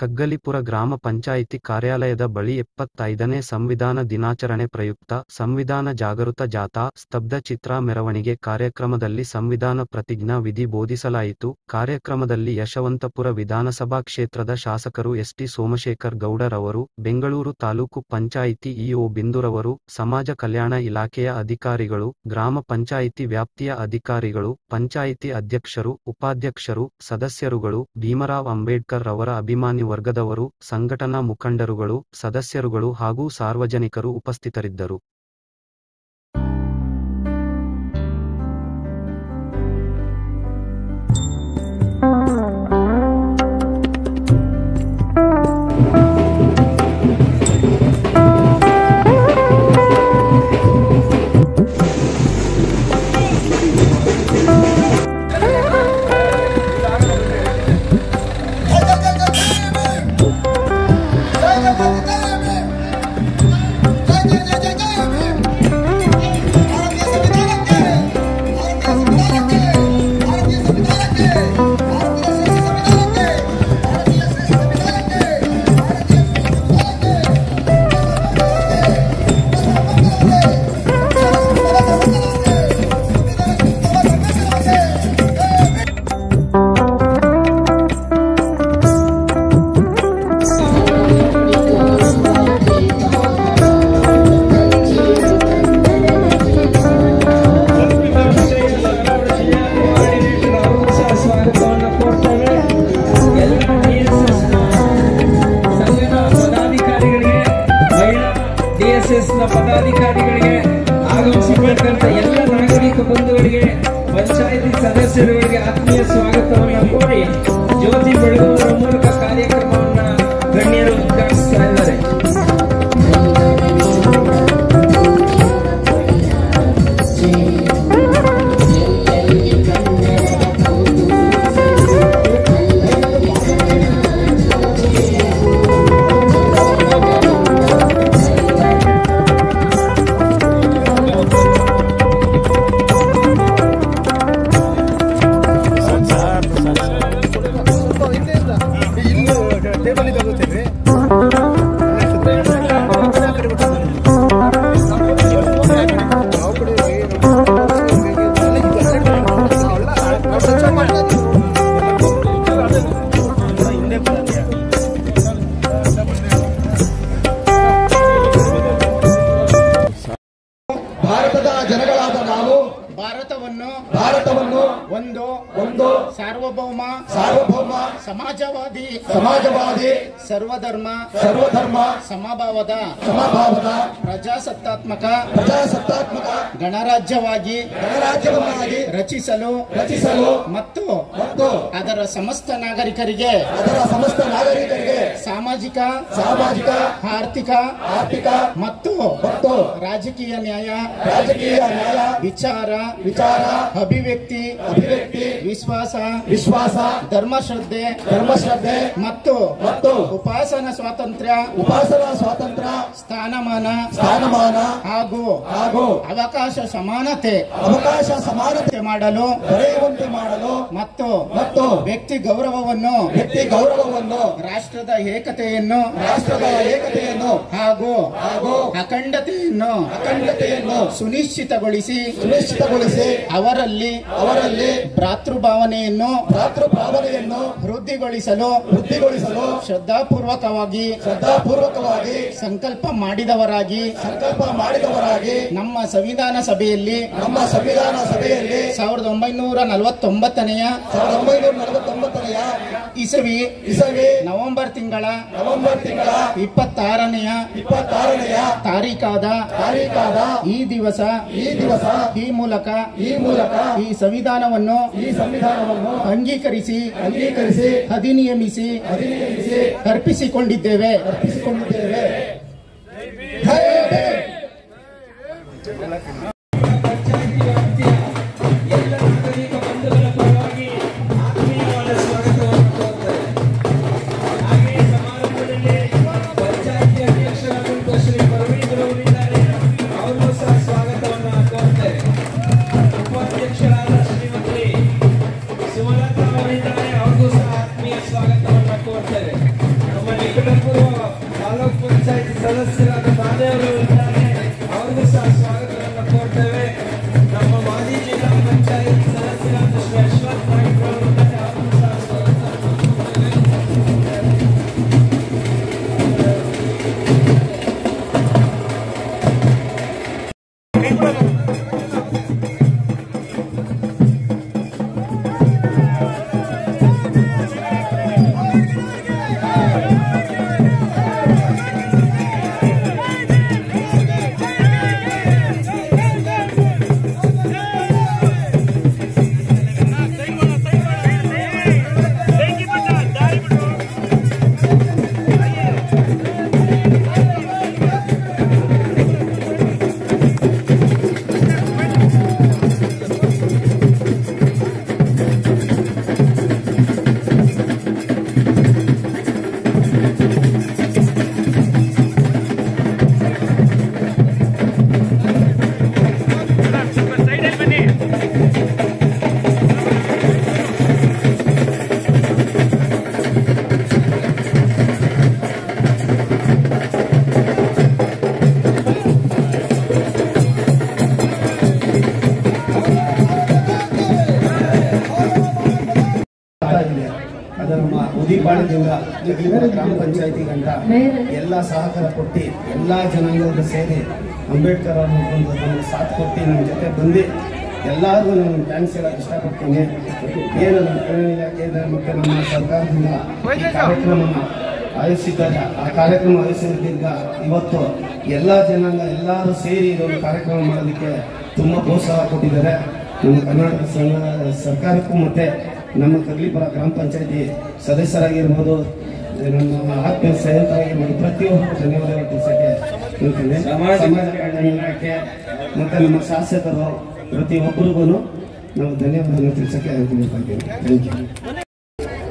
ಕಗ್ಗಲಿಪುರ ಗ್ರಾಮ ಪಂಚಾಯಿತಿ ಕಾರ್ಯಾಲಯದ ಬಳಿ ಎಪ್ಪತ್ತೈದನೇ ಸಂವಿಧಾನ ದಿನಾಚರಣೆ ಪ್ರಯುಕ್ತ ಸಂವಿಧಾನ ಜಾಗೃತ ಜಾಥಾ ಸ್ತಬ್ಧ ಚಿತ್ರ ಮೆರವಣಿಗೆ ಕಾರ್ಯಕ್ರಮದಲ್ಲಿ ಸಂವಿಧಾನ ಪ್ರತಿಜ್ಞಾ ವಿಧಿ ಬೋಧಿಸಲಾಯಿತು ಕಾರ್ಯಕ್ರಮದಲ್ಲಿ ಯಶವಂತಪುರ ವಿಧಾನಸಭಾ ಕ್ಷೇತ್ರದ ಶಾಸಕರು ಎಸ್ಟಿ ಸೋಮಶೇಖರ್ ಗೌಡರವರು ಬೆಂಗಳೂರು ತಾಲೂಕು ಪಂಚಾಯಿತಿ ಇಒ ಬಿಂದುರವರು ಸಮಾಜ ಕಲ್ಯಾಣ ಇಲಾಖೆಯ ಅಧಿಕಾರಿಗಳು ಗ್ರಾಮ ಪಂಚಾಯಿತಿ ವ್ಯಾಪ್ತಿಯ ಅಧಿಕಾರಿಗಳು ಪಂಚಾಯಿತಿ ಅಧ್ಯಕ್ಷರು ಉಪಾಧ್ಯಕ್ಷರು ಸದಸ್ಯರುಗಳು ಭೀಮರಾವ್ ಅಂಬೇಡ್ಕರ್ ರವರ ಅಭಿಮಾನಿ ವರ್ಗದವರು ಸಂಘಟನಾ ಮುಖಂಡರುಗಳು ಸದಸ್ಯರುಗಳು ಹಾಗೂ ಸಾರ್ವಜನಿಕರು ಉಪಸ್ಥಿತರಿದ್ದರು ಸ್ವಾಗತವನ್ನು ಕೋರ್ತೇವೆ ಎಲ್ಲ DSS ನ ಸಂಘದ ಪದಾಧಿಕಾರಿಗಳಿಗೆ ಮಹಿಳಾ ಡಿಎಸ್ಎಸ್ ನ ಪದಾಧಿಕಾರಿಗಳಿಗೆ ಆಗಮಿಸಿರ್ತಕ್ಕಂಥ ಎಲ್ಲ ನಾಗರಿಕ ಬಂಧುಗಳಿಗೆ ಪಂಚಾಯಿತಿ ಸದಸ್ಯರುಗಳಿಗೆ ಆತ್ಮೀಯ ಸ್ವಾಗತವನ್ನು ಕೋರಿ ಜ್ಯೋತಿ ಬೆಳಗುವುದರ ಮೂಲಕ ಕಾರ್ಯಕ್ರಮವನ್ನ ಗಣ್ಯರು ಉದ್ಘಾಟಿಸ್ತಾ ಇದ್ದಾರೆ ಭಾರತದ ಜನಗಳಾದ ನಾವು ಭಾರತವನ್ನು ಭಾರತವನ್ನು ಒಂದು ಒಂದು ಸಾರ್ವಭೌಮ ಸಾರ್ವಭೌಮ ಸಮಾಜವಾದಿ ಸಮಾಜವಾದಿ ಸರ್ವಧರ್ಮ ಸರ್ವಧರ್ಮ ಸಮಭಾವದ ಸಮಭಾವದ ಪ್ರಜಾಸತ್ತಾತ್ಮಕ ಪ್ರಜಾಸತ್ತಾತ್ಮಕ ಗಣರಾಜ್ಯವಾಗಿ ಗಣರಾಜ್ಯವನ್ನಾಗಿ ರಚಿಸಲು ರಚಿಸಲು ಮತ್ತು ಮತ್ತು ಅದರ ಸಮಸ್ತ ನಾಗರಿಕರಿಗೆ ಅದರ ಸಮಸ್ತ ನಾಗರಿಕರಿಗೆ ಸಾಮಾಜಿಕ ಸಾಮಾಜಿಕ ಆರ್ಥಿಕ ಆರ್ಥಿಕ ಮತ್ತು ಮತ್ತು ರಾಜಕೀಯ ನ್ಯಾಯ ರಾಜಕೀಯ ನ್ಯಾಯ ವಿಚಾರ ವಿಚಾರ ಅಭಿವ್ಯಕ್ತಿ ಅಭಿವ್ಯಕ್ತಿ ವಿಶ್ವಾಸ ವಿಶ್ವಾಸ ಧರ್ಮಶ್ರದ್ಧೆ ಧರ್ಮಶ್ರದ್ಧೆ ಮತ್ತು ಮತ್ತು ಉಪಾಸನ ಸ್ವಾತಂತ್ರ್ಯ ಉಪಾಸನಾ ಸ್ವಾತಂತ್ರ್ಯ ಸ್ಥಾನಮಾನ ಸ್ಥಾನಮಾನ ಹಾಗೂ ಹಾಗೂ ಅವಕಾಶ ಸಮಾನತೆ ಅವಕಾಶ ಸಮಾನತೆ ಮಾಡಲು ದೊರೆಯುವಂತೆ ಮಾಡಲು ಮತ್ತು ಮತ್ತು ವ್ಯಕ್ತಿ ಗೌರವವನ್ನು ವ್ಯಕ್ತಿ ಗೌರವವನ್ನು ರಾಷ್ಟ್ರದ ಏಕತೆಯನ್ನು ರಾಷ್ಟ್ರದ ಏಕತೆಯನ್ನು ಹಾಗೂ ಹಾಗೂ ಅಖಂಡತೆಯನ್ನು ಅಖಂಡತೆಯನ್ನು ಸುನಿಶ್ಚಿತಗೊಳಿಸಿ ಸುನಿಶ್ಚಿತಗೊಳಿಸಿ ಅವರಲ್ಲಿ ಅವರಲ್ಲಿ ಭ್ರಾತೃಭಾವನೆಯನ್ನು ಭ್ರಾತೃ ಭಾವನೆಯನ್ನು ವೃದ್ಧಿಗೊಳಿಸಲು ವೃದ್ಧಿಗೊಳಿಸಲು ಶ್ರದ್ಧಾಪೂರ್ವಕವಾಗಿ ಶ್ರದ್ಧಾಪೂರ್ವಕವಾಗಿ ಸಂಕಲ್ಪ ಮಾಡಿದವರಾಗಿ ಸಂಕಲ್ಪ ಮಾಡಿದವರಾಗಿ ನಮ್ಮ ಸಂವಿಧಾನ ಸಭೆಯಲ್ಲಿ ನಮ್ಮ ಸಂವಿಧಾನ ಸಭೆಯಲ್ಲಿ ಸಾವಿರದ ಒಂಬೈನೂರ ನಲವತ್ತೊಂಬತ್ತನೆಯ ಸಾವಿರದ ಒಂಬೈನೂರ ನಲವತ್ತೊಂಬತ್ತನೆಯ ಇಸವಿ ಇಸವಿ ನವೆಂಬರ್ ತಿಂಗಳ ನವೆಂಬರ್ ತಿಂಗಳ ಇಪ್ಪತ್ತಾರನೆಯ ಇಪ್ಪತ್ತಾರನೆಯ ತಾರೀಕಾದ ತಾರೀಕಾದ ಈ ದಿವಸ ಈ ದಿವಸ ಈ ಮೂಲಕ ಈ ಮೂಲಕ ಈ ಸಂವಿಧಾನವನ್ನು ಈ ಸಂವಿಧಾನವನ್ನು ಅಂಗೀಕರಿಸಿ ಅಂಗೀಕರಿಸಿ ಅಧಿನಿಯಮಿಸಿ ಅಧಿನಿಯಮಿಸಿ ಅರ್ಪಿಸಿಕೊಂಡಿದ್ದೇವೆ ಅರ್ಪಿಸಿಕೊಂಡಿದ್ದೇವೆ ಜೈ ಭೀಮ್. ಪಂಚಾಯಿತಿ ವ್ಯಾಪ್ತಿಯ ಎಲ್ಲ ನಾಗರಿಕ ಬಂಧುಗಳ ಪರವಾಗಿ ಆತ್ಮೀಯವಾದ ಸ್ವಾಗತವನ್ನು ಕೋರ್ತೇವೆ ಹಾಗೆಯೇ ಸಮಾರಂಭದಲ್ಲಿ ಪಂಚಾಯಿತಿ ಅಧ್ಯಕ್ಷರಾದಂತಹ ಶ್ರೀ ಪರಮೇಶ್ವರ ಅವರಿದ್ದಾರೆ ಅವರಿಗೂ ಸಹ ಸ್ವಾಗತವನ್ನು ಕೋರ್ತೇವೆ ಉಪಾಧ್ಯಕ್ಷರಾದ ಶ್ರೀಮತಿ ಸುಮಲತಾ ಅವರಿದ್ದಾರೆ ಅವ್ರಿಗೂ ಸಹ ಆತ್ಮೀಯ ಸ್ವಾಗತವನ್ನು ಕೋರ್ತೇವೆ ನಿಕಟಪೂರ್ವ ತಾಲೂಕ್ ಪಂಚಾಯತ್ ಸದಸ್ಯರಾದ ಮಾದೇವರು ಇದ್ದಾರೆ ಅವ್ರಿಗೂ ಸಹ ಸ್ವಾಗತವನ್ನು ಕೋರ್ತೇವೆ ನಮ್ಮ ಮಾಜಿ ಜಿಲ್ಲಾ ಪಂಚಾಯತ್ ಸದಸ್ಯರಾದ ಶ್ರೀ ಅಶ್ವಥ್ ನಾಯ್ಕ ಅವರು ಇದ್ದಾರೆ ಅವ್ರಿಗೂ ಸಹ ಸ್ವಾಗತ ಆಗಿದೆ ಅದು ನಮ್ಮ ಉದಿಪಾಳ್ಯದಿಂದ ಇಲ್ಲಿವರೆ ಗ್ರಾಮ ಪಂಚಾಯತಿ ಗಂಟ ಎಲ್ಲ ಸಹಕಾರ ಕೊಟ್ಟು ಎಲ್ಲ ಜನಾಂಗದ ಸೇರಿ ಅಂಬೇಡ್ಕರ್ ಅವ್ರನ್ನ ಬಂದು ನಮಗೆ ಸಾಥ್ ಕೊಟ್ಟು ನಮ್ಮ ಜೊತೆ ಬಂದು ಎಲ್ಲರಿಗೂ ನಾನು ಥ್ಯಾಂಕ್ಸ್ ಹೇಳಕ್ಕೆ ಇಷ್ಟಪಡ್ತೀನಿ ಏನು ನಮ್ಮ ಕಲ್ಯಾಣ ಇಲಾಖೆ ಇದೆ ಮತ್ತು ನಮ್ಮ ಸರ್ಕಾರದಿಂದ ಈ ಕಾರ್ಯಕ್ರಮನ ಆಯೋಜಿಸಿದ್ದಾರೆ ಆ ಕಾರ್ಯಕ್ರಮ ಆಯೋಜಿಸಿದ್ರಿಂದ ಇವತ್ತು ಎಲ್ಲ ಜನಾಂಗ ಎಲ್ಲರೂ ಸೇರಿ ಇದೊಂದು ಕಾರ್ಯಕ್ರಮ ಮಾಡೋದಕ್ಕೆ ತುಂಬ ಪ್ರೋತ್ಸಾಹ ಕೊಟ್ಟಿದ್ದಾರೆ ನಮ್ಮ ಕರ್ನಾಟಕ ಸಂಘ ಸರ್ಕಾರಕ್ಕೂ ಮತ್ತೆ ನಮ್ಮ ಕಗ್ಲಿಪುರ ಗ್ರಾಮ ಪಂಚಾಯತಿ ಸದಸ್ಯರಾಗಿರ್ಬೋದು ನಮ್ಮ ಆತ್ಮೀಯ ಸಹಾಯಕರಾಗಿರ್ಬೋದು ಪ್ರತಿಯೊಬ್ಬರು ಧನ್ಯವಾದಗಳು ತಿಳಿಸಕ್ಕೆ ಹೇಳ್ತೇನೆ ಸಮಾಜ ಸಮಾಜ ಕಲ್ಯಾಣ ಇಲಾಖೆ ಮತ್ತೆ ನಮ್ಮ ಶಾಸಕರು ಪ್ರತಿಯೊಬ್ಬರಿಗೂ ನಾವು ಧನ್ಯವಾದಗಳು ತಿಳಿಸಕ್ಕೆ ಹೇಳ್ತೀನಿ ಥ್ಯಾಂಕ್ ಯು